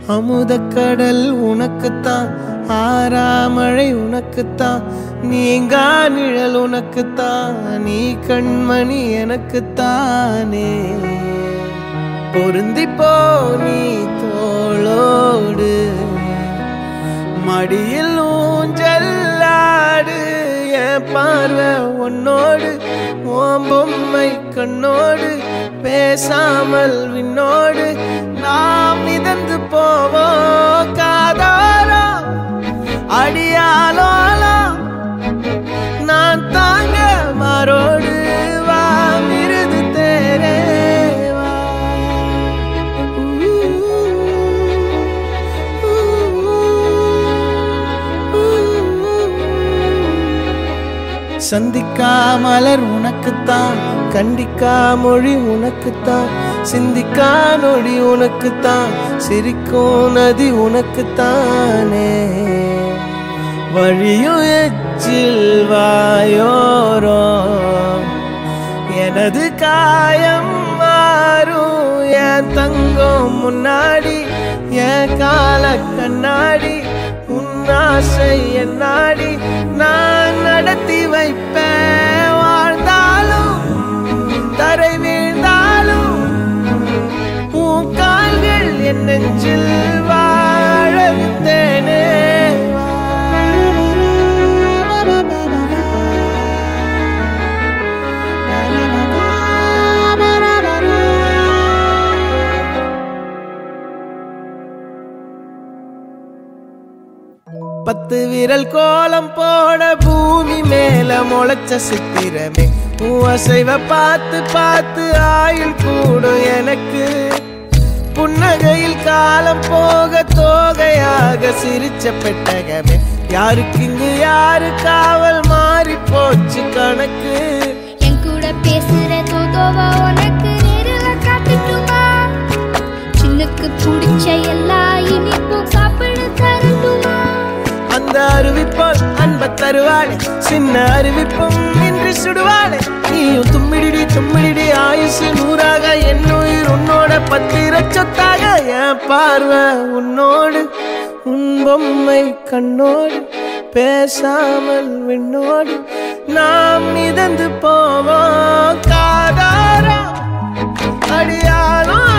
அமுதக்கடல் உனக்குத்தான் ஆறாமழை உனக்குத்தான் நீங்கா நிழல் உனக்குத்தான் நீ கண்மணி எனக்குத்தானே பொருந்தி போ நீ தோளோடு மடியில் ஊஞ்சல்லாடு என் பார்வை உன்னோடு ஓம் பொம்மை கண்ணோடு பேசாமல் விண்ணோடு நாம் மிதந்து போவோம் காதாரோ அடியாலோலோ நான் தாங்க மாறோடு வா மிருது தேரே வா சந்திக்கா மலர் உனக்குத்தான் கண்டிக்கா மொழி உனக்குத்தான் சிந்திக்கா நொடி உனக்குத்தான் சிரிக்கும் நதி உனக்குத்தானே வழியும் எச்சில் வாயோரம் எனது காயம் மாறும் என் தங்கம் முன்னாடி என் கால கண்ணாடி உன் ஆசை என் நாடி நான் நடத்தி வைப்பேன் வாழ்ந்தாலும் தரை வீழ்ந்தாலும் உன் கால்கள் என் நெஞ்சில் வாழ விட்டேனே பத்து விரல் கோலம் போட பூமி மேல முளைச்ச சித்திரமே உன் அசைவ பார்த்து பார்த்து ஆயுள் கூடும் எனக்கு புன்னகையில் காலம் போக தோகையாக சிரிச்ச பெட்டகமே யாருக்கு இங்கு யாரு காவல் மாறி போச்சு கணக்கு என் கூட பேசுற தோதோவா உனக்கு நேரில் காட்டுட்டுமா சின்னுக்கு பிடிச்ச எல்லா இனிப்பும் சாப்பிட தரட்டுமா அந்த அறிவிப்போல் அன்ப தருவாளே சின்ன அறிவிப்பும் இன்று சுடுவாளே நீயும் தும்மிடிடி தும்மிடிடி ஆயுசு நூறாக என் உயிர் உன்னோட பத்திர சொத்தாக என் பார்வை உன்னோடு உன் பொம்மை கண்ணோடு பேசாமல் விண்ணோடு நாம் மிதந்து போவோம் காதாரா அடியானோ